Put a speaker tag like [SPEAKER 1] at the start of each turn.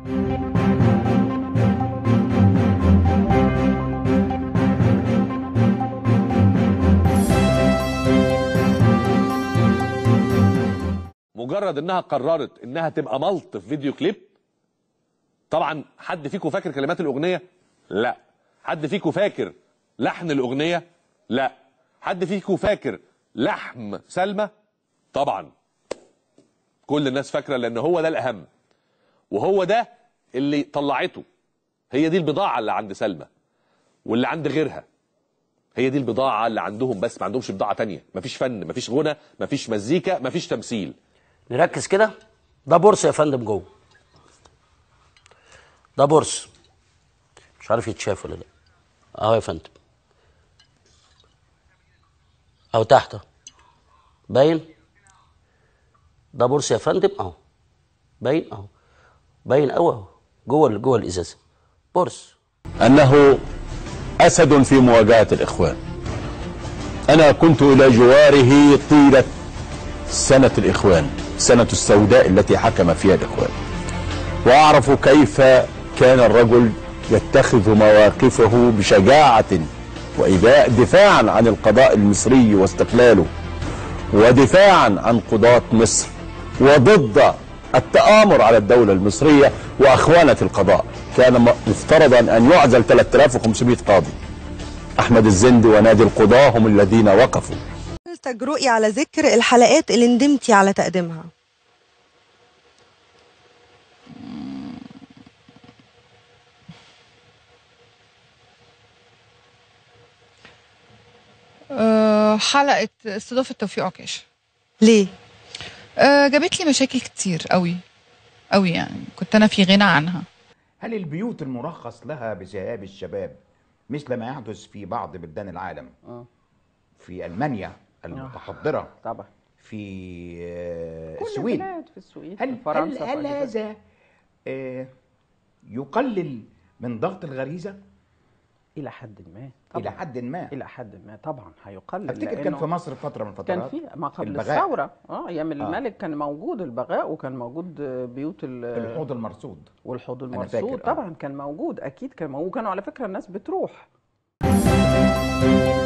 [SPEAKER 1] مجرد انها قررت انها تبقى ملط في فيديو كليب طبعا حد فيكم فاكر كلمات الاغنيه لا حد فيكم فاكر لحن الاغنيه لا حد فيكم فاكر لحم سلمى طبعا كل الناس فاكره لان هو ده الاهم وهو ده اللي طلعته هي دي البضاعه اللي عند سلمى واللي عند غيرها هي دي البضاعه اللي عندهم بس ما عندهمش بضاعه تانية مفيش فن مفيش غنى مفيش مزيكا مفيش تمثيل
[SPEAKER 2] نركز كده ده بورس يا فندم جوه ده بورس مش عارف يتشاف ولا لا اهو يا فندم اهو تحت أهو. باين ده بورس يا فندم اهو باين اهو باين قوي اهو جوه جوه الازازه بورس
[SPEAKER 3] أنه أسد في مواجهة الإخوان أنا كنت إلى جواره طيلة سنة الإخوان سنة السوداء التي حكم فيها الإخوان وأعرف كيف كان الرجل يتخذ مواقفه بشجاعة وإباء دفاعا عن القضاء المصري واستقلاله ودفاعا عن قضاة مصر وضد التآمر على الدولة المصرية وأخوانة القضاء كان مفترضا أن يعزل 3500 قاضي أحمد الزند ونادي القضاة هم الذين وقفوا
[SPEAKER 4] تجرؤي على ذكر الحلقات اللي ندمتي على تقديمها
[SPEAKER 5] أه حلقة استضافة توفيق عكاش
[SPEAKER 4] ليه؟
[SPEAKER 5] أه جابت لي مشاكل كتير قوي قوي يعني كنت أنا في غنى عنها
[SPEAKER 6] هل البيوت المرخص لها بذهاب الشباب مثل ما يحدث في بعض بلدان العالم في ألمانيا المتحضرة
[SPEAKER 7] طبعا
[SPEAKER 6] في آه،
[SPEAKER 7] كل
[SPEAKER 6] السويد
[SPEAKER 7] البلاد في السويد
[SPEAKER 6] هل
[SPEAKER 7] في فرنسا
[SPEAKER 6] هل, هل
[SPEAKER 7] في
[SPEAKER 6] هذا آه، يقلل من ضغط الغريزة
[SPEAKER 7] الى حد ما
[SPEAKER 6] إلى حد ما
[SPEAKER 7] الى حد ما طبعا هيقلل
[SPEAKER 6] أفتكر كان
[SPEAKER 7] لأنه
[SPEAKER 6] في مصر فترة من
[SPEAKER 7] كان
[SPEAKER 6] الفترات
[SPEAKER 7] في ما قبل
[SPEAKER 6] البغاء.
[SPEAKER 7] الثوره اه ايام
[SPEAKER 6] آه.
[SPEAKER 7] الملك كان موجود البغاء وكان موجود آه، بيوت ال-
[SPEAKER 6] الحوض المرصود
[SPEAKER 7] والحوض
[SPEAKER 6] أنا فاكر،
[SPEAKER 7] المرصود
[SPEAKER 6] آه.
[SPEAKER 7] طبعا كان موجود اكيد كان موجود وكانوا على فكره الناس بتروح